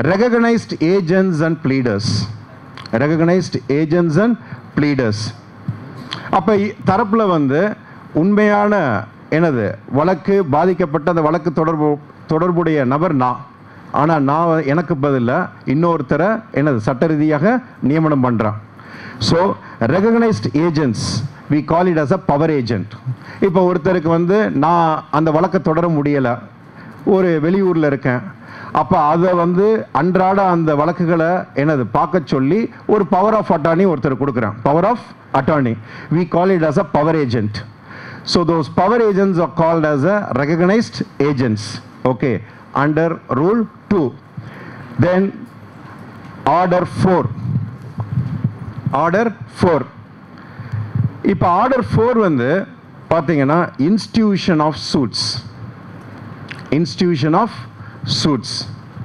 recognized agents and pleaders recognized agents and pleaders அப்போ தரப்பில் வந்து உண்மையான எனது வழக்கு பாதிக்கப்பட்ட அந்த வழக்கு தொடர்பு தொடர்புடைய நபர் நான் ஆனால் நான் எனக்கு பதிலாக இன்னொருத்தரை எனது சட்ட ரீதியாக நியமனம் பண்ணுறான் so recognised agents we call it as a power agent இப்போ ஒருத்தருக்கு வந்து நான் அந்த வழக்கை தொடர முடியலை ஒரு வெளியூரில் இருக்கேன் அப்போ அதை வந்து அன்றாட அந்த வழக்குகளை எனது பார்க்க சொல்லி ஒரு பவர் ஆஃப் அட்டார்னி ஒருத்தர் கொடுக்குறேன் power of attorney we call it as a power agent so those power agents are called as a recognised agents okay under rule two then order four order four இப்போ order four வந்து பார்த்தீங்கன்னா institution of suits institution of suits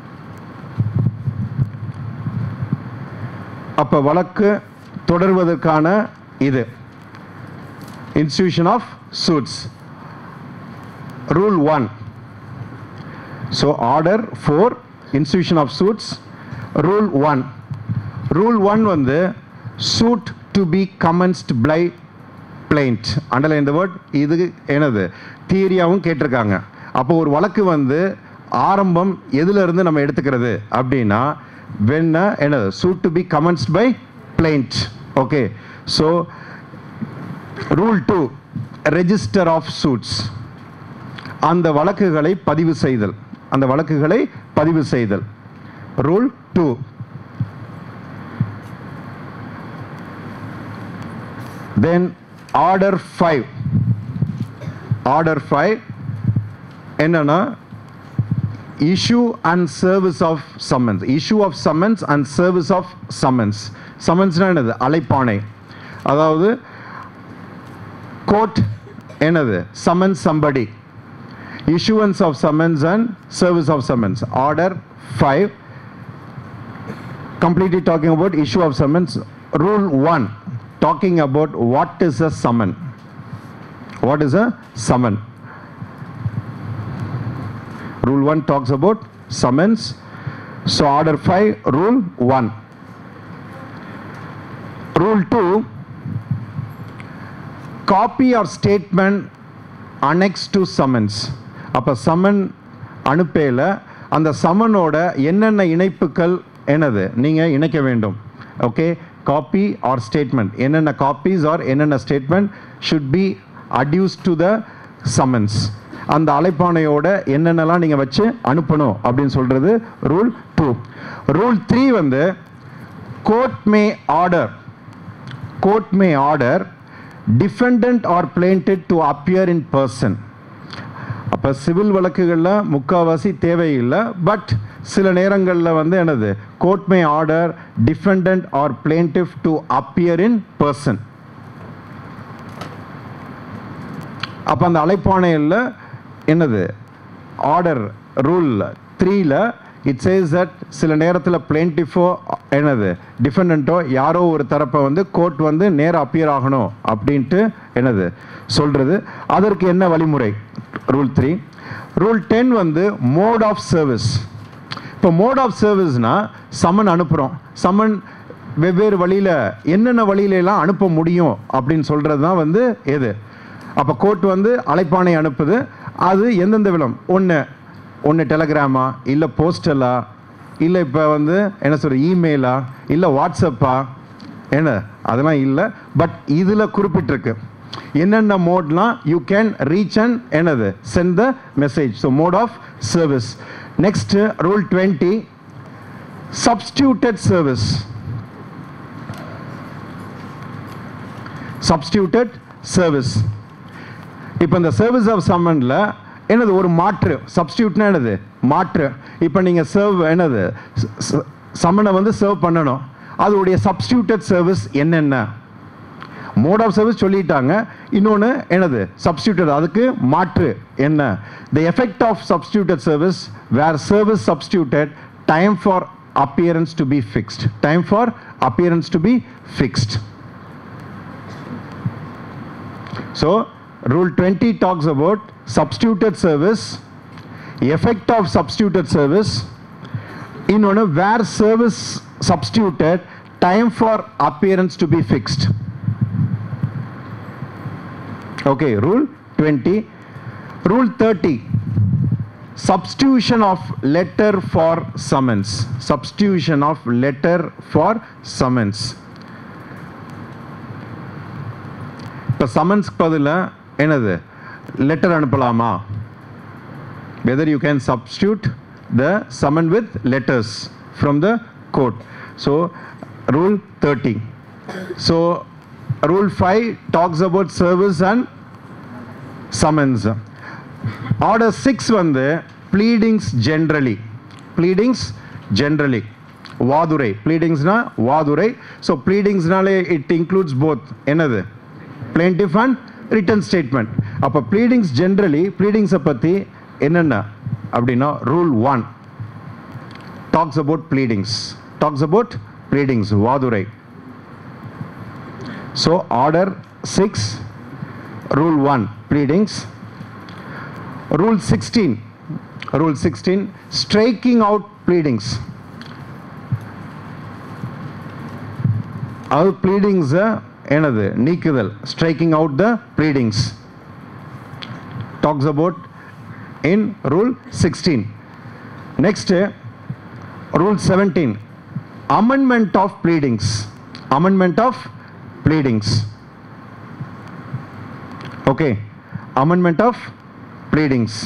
அப்போ வழக்கு தொடர்வதற்கான இது institution of suits rule one so order four institution of suits rule one rule one வந்து suit to be commenced by blind underline இந்த word இது என்னது தியரியாவும் கேட்டிருக்காங்க அப்போ ஒரு வழக்கு வந்து ஆரம்பம் எதுல இருந்து நம்ம எடுத்துக்கிறது அப்படின்னா வென் என்னது suit to be commenced by plaint okay so rule two register of suits அந்த வழக்குகளை பதிவு செய்தல் அந்த வழக்குகளை பதிவு செய்தல் rule two then order five order five என்னன்னா issue and service of summons issue of summons and service of summons சம்மன்ஸ்னா என்னது அழைப்பானை அதாவது கோர்ட் என்னது summons somebody issuance of summons and service of summons order 5 completely talking about issue of summons rule 1 talking about what is a summon what is a summon rule 1 talks about summons so order 5 rule 1 rule 2 copy or statement annexed to summons அப்போ summon அனுப்பையில் அந்த சம்மனோட என்னென்ன இணைப்புகள் என்னது நீங்கள் இணைக்க வேண்டும் ஓகே காப்பி ஆர் ஸ்டேட்மெண்ட் என்னென்ன காப்பீஸ் ஆர் என்னென்ன statement should be adduced to the summons அந்த அழைப்பானையோட என்னென்னலாம் நீங்கள் வச்சு அனுப்பணும் அப்படின்னு சொல்கிறது ரூல் டூ ரூல் த்ரீ வந்து court may order court may order defendant or plaintiff to appear in person அப்போ சிவில் வழக்குகளில் முக்கால்வாசி தேவையில்லை பட் சில நேரங்களில் வந்து என்னது court may order defendant R பிளேண்டிவ் to appear in person அப்போ அந்த அழைப்பாணையில் என்னது ஆர்டர் ரூல் த்ரீல இட் சேஸ் தட் சில நேரத்தில் பிளேண்டிஃபோ என்னது டிஃபெண்டன்ட்டோ யாரோ ஒரு தரப்பை வந்து கோர்ட் வந்து நேராக அப்பியர் ஆகணும் அப்படின்ட்டு என்னது சொல்கிறது அதற்கு என்ன வழிமுறை ரூல் த்ரீ ரூல் டென் வந்து மோட் ஆஃப் சர்வீஸ் இப்போ மோட் ஆஃப் சர்வீஸ்னா சம்மன் அனுப்புகிறோம் சம்மன் வெவ்வேறு வழியில் என்னென்ன வழியிலெல்லாம் அனுப்ப முடியும் அப்படின்னு சொல்கிறது தான் வந்து எது அப்போ கோர்ட் வந்து அழைப்பானை அனுப்புது அது எந்தெந்த விதம் ஒன்று ஒன்று டெலகிராமா இல்லை போஸ்டலா இல்லை இப்போ வந்து என்ன சொல்ற இமெயிலா இல்லை வாட்ஸ்அப்பா என்ன அதெல்லாம் இல்லை பட் இதில் குறிப்பிட்டிருக்கு என்னென்ன மோட்லாம் யூ கேன் ரீச் அண்ட் என்னது sent the message so mode of service next rule twenty substituted service substituted service இப்போ இந்த சர்வீஸ் ஆஃப் சம்மனில் என்னது ஒரு மாற்று சப்ஸ்டியூட்னா என்னது மாற்று இப்போ நீங்கள் சர்வ் என்னது சம்மனை வந்து சர்வ் பண்ணணும் அதோடைய சப்ஸ்டியூட்டட் சர்வீஸ் என்னென்ன மோட் ஆஃப் சர்வீஸ் சொல்லிட்டாங்க இன்னொன்று என்னது சப்ஸ்டியூட்டட் அதுக்கு மாற்று என்ன the effect of substituted service where service substituted time for appearance to be fixed time for appearance to be fixed so rule 20 talks about substituted service effect of substituted service இன்னொன்று where service substituted time for appearance to be fixed okay rule twenty rule thirty substitution of letter for summons substitution of letter for summons இப்போ சம்மன்ஸ்க்கு பதிலாக என்னது letter அனுப்பலாமா whether you can substitute the summon with letters from the court so rule thirty so rule five talks about service and summons order six வந்து pleadings generally pleadings generally வாதுரை ப்ளீடிங்ஸ்னா வாதுரை so ப்ளீடிங்ஸ்னாலே இட் இன்க்ளூட்ஸ் போத் என்னது plaintiff and written statement அப்போ pleadings generally ப்ளீடிங்ஸை பற்றி என்னென்ன அப்படின்னா rule one talks about pleadings talks about pleadings வாதுரை so order six rule one bleedings Rule 16. Rule 16. Striking out pleadings. அது ப்ளீடிங்ஸ் என்னது நீக்குதல் striking out the pleadings talks about in rule sixteen next rule seventeen amendment of pleadings amendment of pleadings okay amendment of pleadings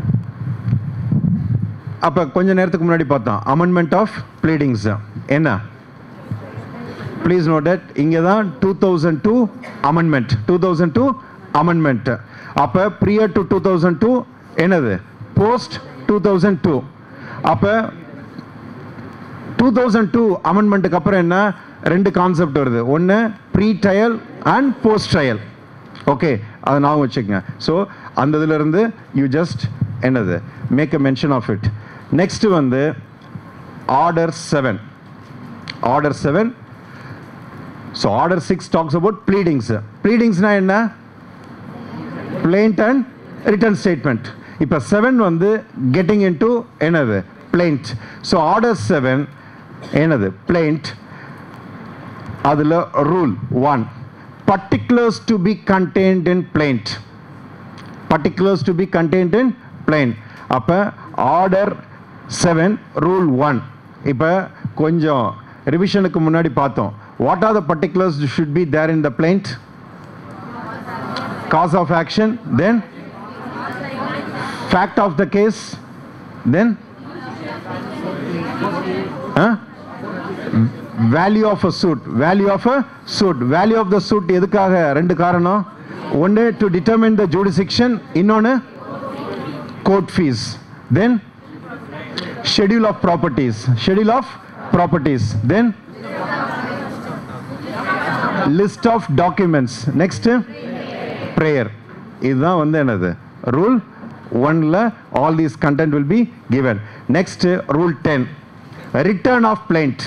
அப்போ கொஞ்ச நேரத்துக்கு முன்னாடி பார்த்தோம் amendment of pleadings என்ன please note that இங்கே தான் two thousand two amendment two thousand two amendment அப்போ prior to two thousand two என்னது போஸ்ட் டூ தௌசண்ட் டூ அப்போ டூ தௌசண்ட் டூ அமெண்ட்மெண்ட்டுக்கு அப்புறம் என்ன ரெண்டு கான்செப்ட் வருது ஒன்று pre trial and post trial okay அதை நான் வச்சுக்கங்க ஸோ அந்த இதிலிருந்து யூ ஜஸ்ட் என்னது make a mention of it next வந்து order seven order seven so order six talks about pleadings ப்ளீடிங்ஸ்னா என்ன பிளெயிண்ட் அண்ட் ரிட்டர்ன் ஸ்டேட்மெண்ட் இப்போ செவன் வந்து கெட்டிங் இன் டு என்னது பிளெயிண்ட் ஸோ ஆர்டர் செவன் என்னது பிளெயிண்ட் அதில் rule one particulars to be contained in plaint particulars to be contained in plaint அப்போ order seven rule one இப்போ கொஞ்சம் ரிவிஷனுக்கு முன்னாடி பார்த்தோம் what are the particulars should be there in the plaint cause of action then fact of the case then huh? Value of a suit value of a suit value of the suit எதுக்காக ரெண்டு காரணம் ஒன்று to determine the jurisdiction இன்னொன்று court fee then schedule of properties schedule of properties then list of documents next prayer இதுதான் வந்து என்னது rule ஒன்ல all these content will be given next rule ten return of plaint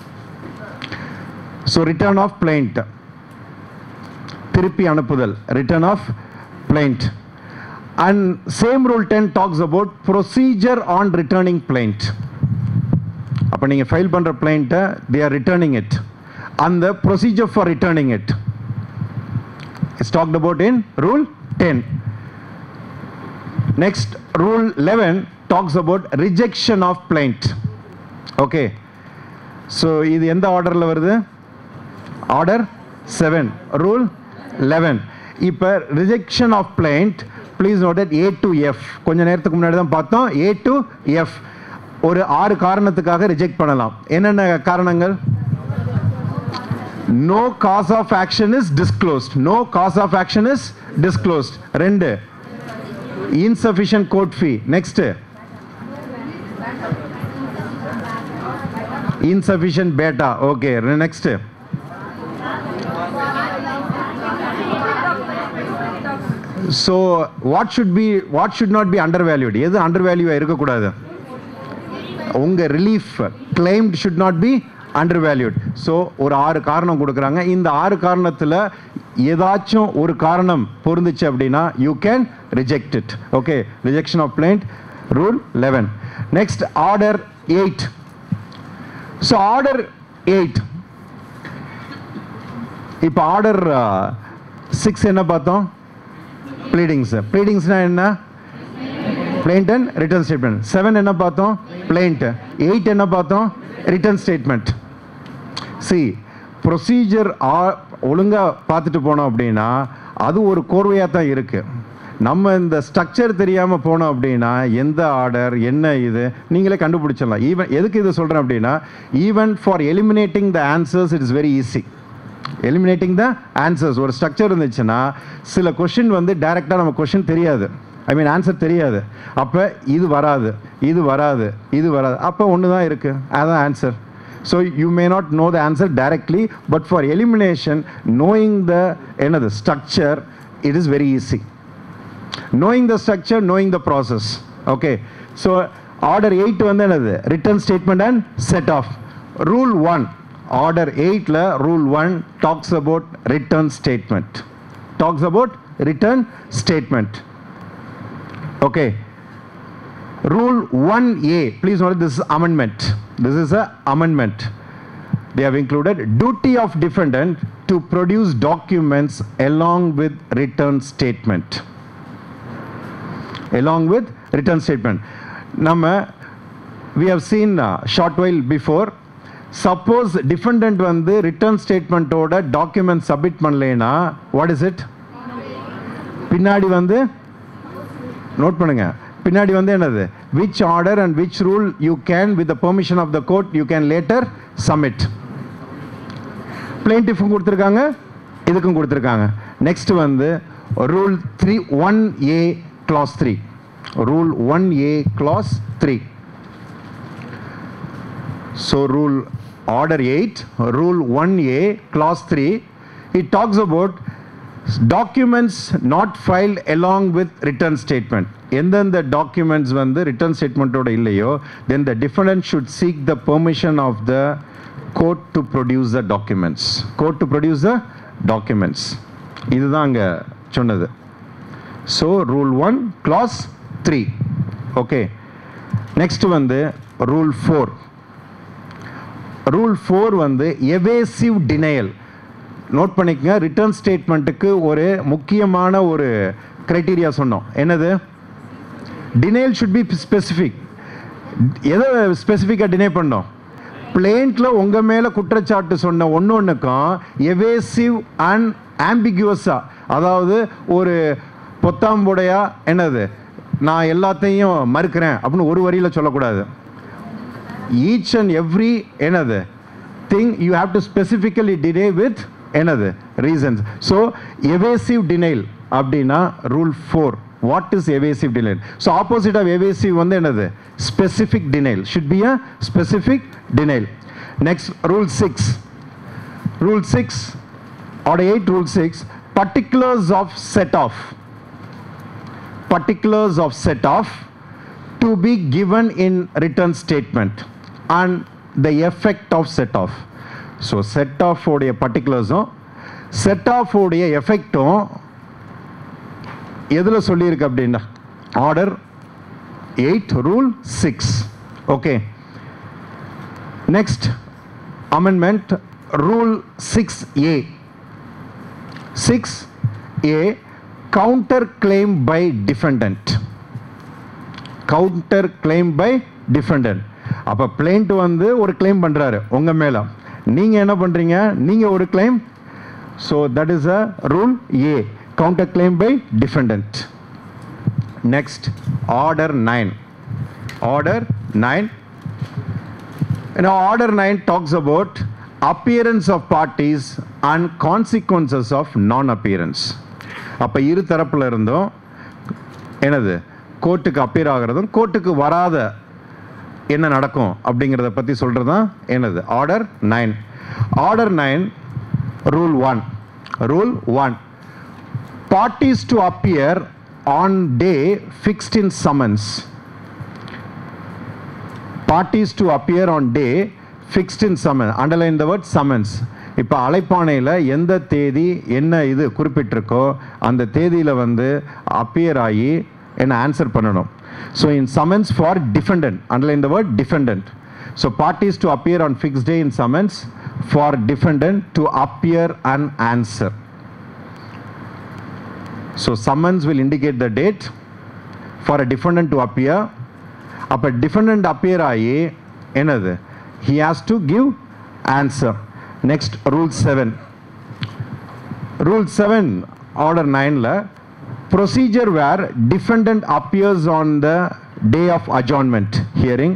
so return of plaint திருப்பி அனுப்புதல் return of plaint and same rule ten talks about procedure on returning plaint அப்போ நீங்கள் file பண்ணுற பிளைண்ட்டை they are returning it அந்த procedure for returning it it's talked about in rule ten next rule eleven talks about rejection of plaint okay so இது எந்த ஆர்டரில் வருது order seven rule eleven இப்போ rejection of plaint please note A to F கொஞ்ச நேரத்துக்கு முன்னாடி தான் பார்த்தோம் ஏ டு எஃப் ஒரு ஆறு காரணத்துக்காக ரிஜெக்ட் பண்ணலாம் என்னென்ன காரணங்கள் no cause of action is disclosed no cause of action is disclosed ரெண்டு insufficient court fee next insufficient beta okay next so what should be what should not be undervalued எது undervalue இருக்கக்கூடாது உங்க relief claimed should not be undervalued so ஒரு ஆறு காரணம் கொடுக்குறாங்க இந்த ஆறு காரணத்தில் ஏதாச்சும் ஒரு காரணம் பொருந்துச்சு அப்படின்னா you can reject it okay rejection of plaint rule eleven next order eight so order eight இப்போ ஆர்டர் சிக்ஸ் என்ன பார்த்தோம் ப்ளீடிங்ஸ் ப்ளீடிங்ஸ்னா என்ன plaint and written statement seven என்ன பார்த்தோம் பிளைண்ட் எயிட் என்ன பார்த்தோம் ரிட்டர்ன் ஸ்டேட்மெண்ட் சி ப்ரொசீஜர் ஒழுங்காக பார்த்துட்டு போனோம் அப்படின்னா அது ஒரு கோர்வையாக தான் இருக்குது நம்ம இந்த ஸ்ட்ரக்சர் தெரியாமல் போனோம் அப்படின்னா எந்த ஆர்டர் என்ன இது நீங்களே கண்டுபிடிச்சிடலாம் ஈவன் எதுக்கு இது சொல்கிறேன் அப்படின்னா even for eliminating the answers it is very easy eliminating the answers ஒரு ஸ்ட்ரக்சர் இருந்துச்சுன்னா சில கொஷின் வந்து டைரெக்டாக நம்ம கொஷின் தெரியாது ஐ மீன் ஆன்சர் தெரியாது அப்போ இது வராது இது வராது இது வராது அப்போ ஒன்று தான் இருக்குது அதுதான் answer so you may not know the answer directly but for elimination knowing the என்னது structure it is very easy knowing the structure knowing the process okay so order 8 வந்து என்னது written statement and set off rule 1 order 8 ல rule 1 talks about written statement talks about written statement okay rule 1a please note this is amendment this is a amendment they have included duty of defendant to produce documents along with written statement along with written statement நம்ம we have seen uh, short while before suppose defendant வந்து written statement ஓட document submit பண்ணலைனா what is it பின்னாடி வந்து note பண்ணுங்க பின்னாடி வந்து என்னது which order and which rule you can with the permission of the court you can later submit பிளேன்டிஃபும் கொடுத்துருக்காங்க இதுக்கும் கொடுத்துருக்காங்க நெக்ஸ்ட் வந்து rule three one A clause 3 rule 1a clause 3 so rule order 8 rule 1a clause 3 it talks about documents not filed along with written statement எந்தெந்த documents வந்து written ஸ்டேட்மெண்ட்டோட இல்லையோ then the defendant should seek the permission of the court to produce the documents court to produce the documents இதுதான் அங்கே சொன்னது so rule one clause three okay next வந்து rule four rule four வந்து evasive denial note பண்ணிக்கங்க written ஸ்டேட்மெண்ட்டுக்கு ஒரு முக்கியமான ஒரு க்ரைட்டீரியா சொன்னோம் என்னது டினையல் ஷுட் பி ஸ்பெசிஃபிக் எதை ஸ்பெசிஃபிக்காக டினை பண்ணோம் பிளேண்ட்டில் உங்கள் மேலே குற்றச்சாட்டு சொன்ன ஒன்று ஒன்றுக்கும் எவேசிவ் அண்ட் ஆம்பிகுவஸாக அதாவது ஒரு பொத்தாம்புடையா என்னது நான் எல்லாத்தையும் மறுக்கிறேன் அப்படின்னு ஒரு வரியில் சொல்லக்கூடாது ஈச் அண்ட் எவ்ரி என்னது thing you have to specifically deny with என்னது ரீசன்ஸ் ஸோ எவேசிவ் டினைல் அப்படின்னா rule four what is evasive denial so opposite of evasive வந்து என்னது specific denial should be a specific denial next rule six rule six or eight rule six particulars of set off particulars of set off to be given in written statement and the effect of set off so set off உடைய பர்டிகுலர்ஸும் set off உடைய எஃபெக்டும் எதில் சொல்லியிருக்கு அப்படின்னா order eight rule six okay next amendment rule six A six A counter claim by defendant counter claim by defendant அப்போ plaint வந்து ஒரு கிளைம் பண்ணுறாரு உங்கள் மேலே நீங்கள் என்ன பண்ணுறீங்க நீங்கள் ஒரு claim so that is a rule A counter claim by defendant next order nine order nine Now, Order 9 talks about appearance of parties and consequences of non-appearance. அப்போ இரு தரப்புல இருந்தும் என்னது கோர்ட்டுக்கு அப்பியர் ஆகிறதும் கோர்ட்டுக்கு வராத என்ன நடக்கும் அப்படிங்கிறத பற்றி சொல்கிறது தான் என்னது order nine order nine rule one rule one parties to appear on day fixed in summons parties to appear on day fixed in summons underline the word summons இப்போ அழைப்பானையில் எந்த தேதி என்ன இது குறிப்பிட்டிருக்கோ அந்த தேதியில் வந்து அப்பியர் ஆகி என்ன ஆன்சர் பண்ணணும் so in summons for defendant underline the word defendant so parties to appear on fixed day in summons for defendant to appear and answer so summons will indicate the date for a defendant to appear அப்போ defendant appear ஆகி என்னது he has to give answer next rule 7 rule 7 order 9ல procedure where defendant appears on the day of adjournment hearing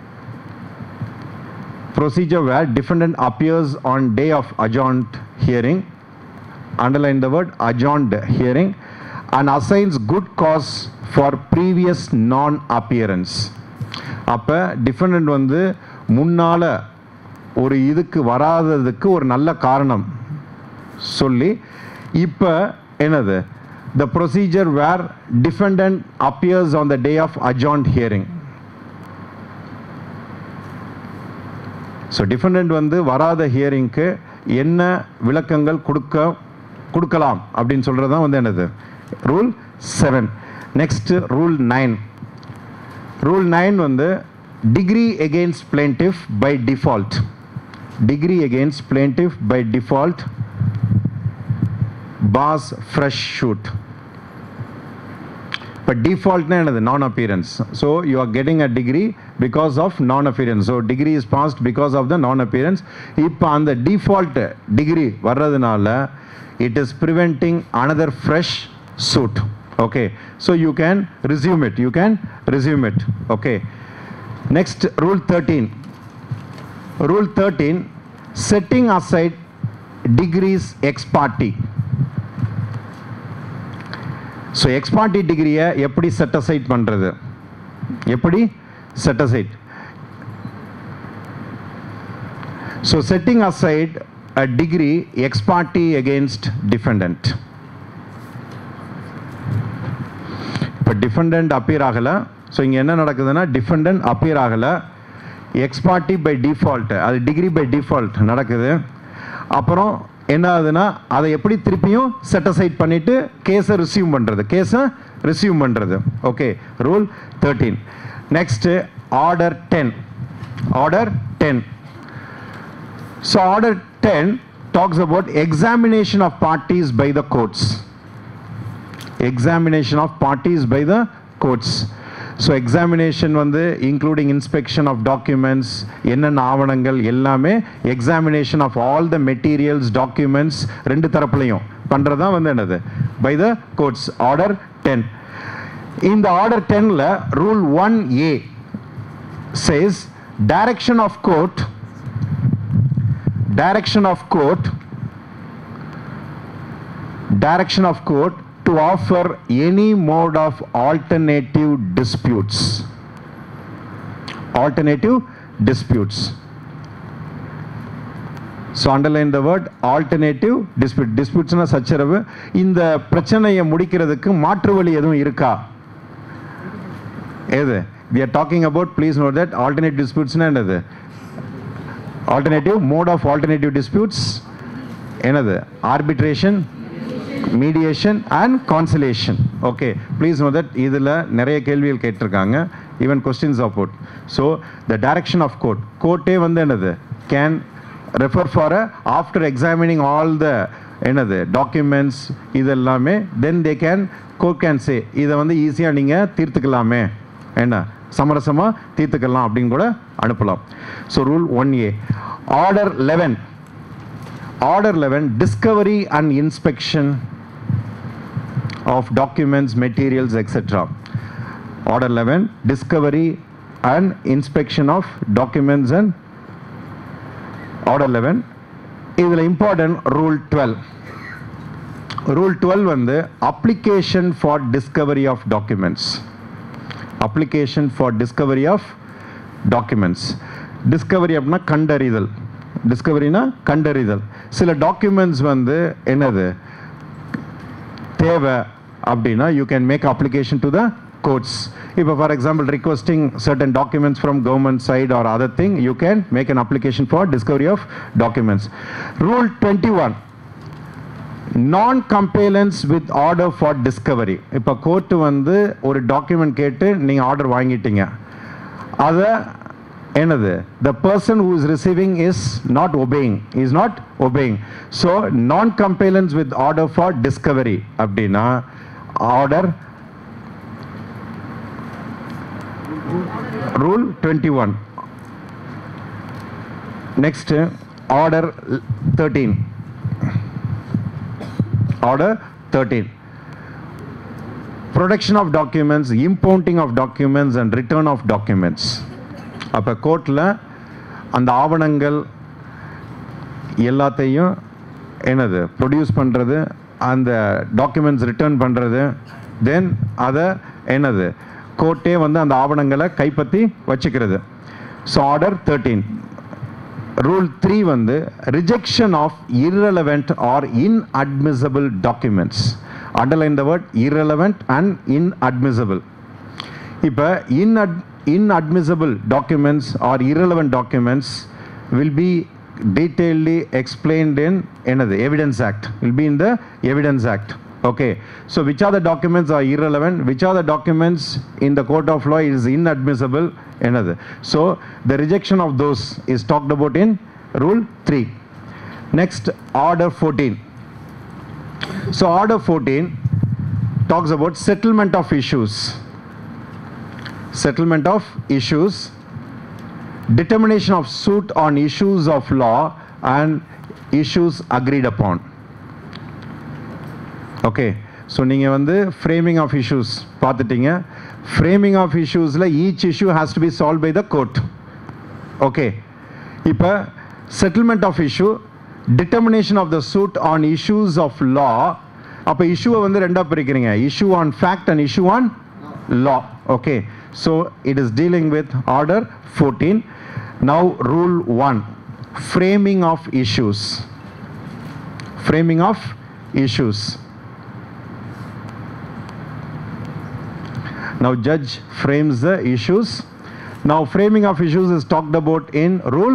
procedure where defendant appears on day of adjourned hearing underline the word adjourned hearing and assigns good cause for previous non appearance அப்போ defendant வந்து முன்னால் ஒரு இதுக்கு வராததுக்கு ஒரு நல்ல காரணம் சொல்லி இப்போ என்னது the procedure where defendant appears on the day of adjourned hearing so defendant வந்து வராத ஹியரிங்க்கு என்ன விளக்கங்கள் கொடுக்க கொடுக்கலாம் அப்படின்னு சொல்கிறது தான் வந்து என்னது rule seven next rule nine rule nine வந்து decree against plaintiff by default decree against plaintiff by default bars fresh suit இப்போ டிஃபால்ட்னா என்னது non appearance so you are getting a decree because of non appearance so decree is passed because of the non appearance இப்போ அந்த default decree வர்றதுனால it is preventing another fresh suit okay so you can resume it you can resume it okay next rule 13 rule 13 setting aside degrees ex parte so ex parte டிகிரியை எப்படி set aside பண்ணுறது எப்படி set aside so setting aside a decree ex parte against defendant இப்போ defendant appear ஆகலை so இங்கே என்ன நடக்குதுன்னா defendant appear ஆகலை எக்ஸ்பார்ட்டி பை டிஃபால்ட் அது டிகிரி பை டிஃபால்ட் நடக்குது அப்புறம் என்ன ஆகுதுன்னா அதை எப்படி திருப்பியும் செட்டசைட் பண்ணிவிட்டு கேஸை ரிசீவ் பண்ணுறது கேஸை ரிசீவ் பண்ணுறது okay rule thirteen next order ten order ten so order ten talks about examination of parties by the courts examination of parties by the courts so examination வந்து இன்க்ளூடிங் இன்ஸ்பெக்ஷன் ஆஃப் டாக்குமெண்ட்ஸ் என்னென்ன ஆவணங்கள் எல்லாமே examination of all the materials documents ரெண்டு தரப்புலையும் பண்ணுறது தான் வந்து என்னது by the courts order ten இந்த ஆர்டர் டென்னில் rule one A says direction of court direction of court direction of court to offer any mode of alternative disputes alternative disputes so underline the word alternative dispute டிஸ்பியூட்ஸ்னா சச்சரவு இந்த பிரச்சனையை முடிக்கிறதுக்கு மாற்று வழி எதுவும் இருக்கா எது we are talking about please note that alternative டிஸ்பியூட்ஸ்னா என்னது alternative mode of alternative disputes என்னது arbitration mediation and conciliation okay please know that இதில் நிறைய கேள்விகள் கேட்டிருக்காங்க even questions of court so the direction of court கோர்ட்டே வந்து என்னது can refer for a after examining all the என்னது டாக்குமெண்ட்ஸ் இதெல்லாமே then they can court can say இதை வந்து ஈஸியாக நீங்கள் தீர்த்துக்கலாமே என்ன சமரசமாக தீர்த்துக்கலாம் அப்படின்னு கூட அனுப்பலாம் so rule one A order eleven Order 11 Discovery and inspection of documents, materials, etc. Order 11 Discovery and inspection of documents and Order 11 இதில் important rule 12 rule 12 வந்து application for discovery of documents application for discovery of documents discovery அப்படின்னா கண்டறிதல் டிஸ்கவரினா கண்டறிதல் சில documents வந்து என்னது தேவை அப்படின்னா you can make application to the courts இப்போ for example requesting certain documents from government side or other thing you can make an application for discovery of documents rule twenty one non compliance with order for discovery இப்போ court வந்து ஒரு document கேட்டு நீங்கள் order வாங்கிட்டீங்க அதை என்னது the person who is receiving is not obeying is not obeying so non compliance with order for discovery அப்படின்னா order rule 21 next order 13 order 13 production of documents impounding of documents and return of documents அப்போ கோர்ட்டில் அந்த ஆவணங்கள் எல்லாத்தையும் என்னது produce பண்ணுறது அந்த documents return பண்ணுறது தென் அதை என்னது கோர்ட்டே வந்து அந்த ஆவணங்களை கைப்பற்றி வச்சுக்கிறது so order thirteen rule three வந்து rejection of irrelevant or inadmissible documents underline the word irrelevant and inadmissible இப்போ inad inadmissible documents or irrelevant documents will be detailedly explained in another evidence act will be in the evidence act okay so which are the documents are irrelevant which are the documents in the court of law is inadmissible another so the rejection of those is talked about in rule 3 next order 14 so order 14 talks about settlement of issues settlement of issues, determination of suit on issues of law and issues agreed upon. Okay so நீங்கள் வந்து framing of issues பார்த்துட்டீங்க framing of இஷ்யூஸில் each issue has to be solve by the court okay இப்போ settlement of issue determination of the suit on issues of law அப்போ இஷ்யூவை வந்து ரெண்டாக பிரிக்கிறீங்க issue on fact and issue on law okay so it is dealing with order 14 now rule 1 framing of issues framing of issues now judge frames the issues now framing of issues is talked about in rule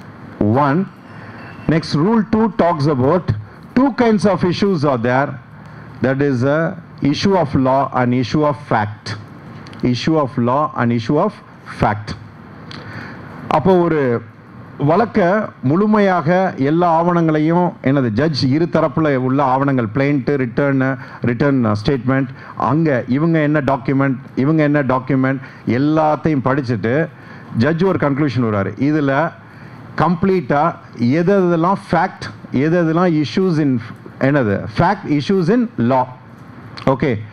1 next rule 2 talks about two kinds of issues are there that is a issue of law and issue of fact issue of law and issue of fact அப்போ ஒரு வழக்க முழுமையாக எல்லா ஆவணங்களையும் எனது judge இரு தரப்பில் உள்ள ஆவணங்கள் பிளைண்ட்டு ரிட்டர்ன் ரிட்டர்ன் ஸ்டேட்மெண்ட் அங்கே இவங்க என்ன டாக்குமெண்ட் இவங்க என்ன டாக்குமெண்ட் எல்லாத்தையும் படிச்சுட்டு ஜட்ஜ் ஒரு கன்க்ளூஷன் வர்றாரு இதில் கம்ப்ளீட்டாக எது எதெல்லாம் ஃபேக்ட் எது எதெல்லாம் இஷ்யூஸ் இன் என்னது fact issues in law okay